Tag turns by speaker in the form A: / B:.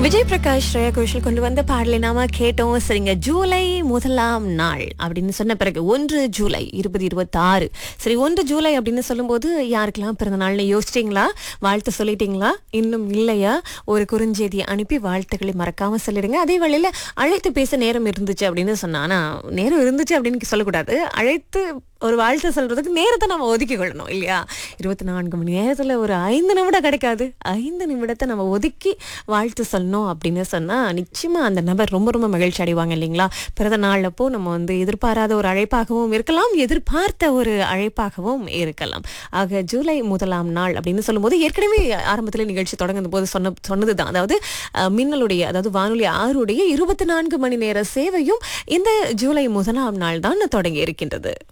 A: விஜய் பிரகாஷ் ஸ்ரேயா கோஷல் கொண்டு வந்த பாடலை நாம கேட்டோம் சரிங்க ஜூலை முதலாம் நாள் அப்படின்னு சொன்ன பிறகு ஒன்று ஜூலை இருபது இருபத்தி ஆறு சரி ஒன்று ஜூலை அப்படின்னு சொல்லும்போது யாருக்கெல்லாம் பிறந்த நாள்னு யோசிச்சிங்களா வாழ்த்து சொல்லிட்டீங்களா இன்னும் இல்லையா ஒரு குறுஞ்செய்தி அனுப்பி வாழ்த்துக்களை மறக்காம சொல்லிடுங்க அதே வேளையில அழைத்து பேச நேரம் இருந்துச்சு அப்படின்னு சொன்னா ஆனா நேரம் இருந்துச்சு அப்படின்னு சொல்லக்கூடாது அழைத்து ஒரு வாழ்த்து சொல்றதுக்கு நேரத்தை நம்ம ஒதுக்கி கொள்ளணும் இல்லையா இருபத்தி நான்கு மணி நேரத்துல ஒரு ஐந்து நிமிடம் கிடைக்காது ஐந்து நிமிடத்தை நம்ம ஒதுக்கி வாழ்த்து சொல்லணும் அப்படின்னு சொன்னா நிச்சயமா அந்த நபர் ரொம்ப ரொம்ப மகிழ்ச்சி அடைவாங்க இல்லைங்களா பிறந்த நாள் அப்போ நம்ம வந்து எதிர்பாராத ஒரு அழைப்பாகவும் இருக்கலாம் எதிர்பார்த்த ஒரு அழைப்பாகவும் இருக்கலாம் ஆக ஜூலை முதலாம் நாள் அப்படின்னு சொல்லும்போது ஏற்கனவே ஆரம்பத்தில் நிகழ்ச்சி தொடங்கும் போது சொன்ன சொன்னதுதான் அதாவது அஹ், மின்னலுடைய அதாவது வானொலி ஆறுடைய இருபத்தி நான்கு மணி நேர சேவையும் இந்த ஜூலை முதலாம் நாள் தான் தொடங்கி இருக்கின்றது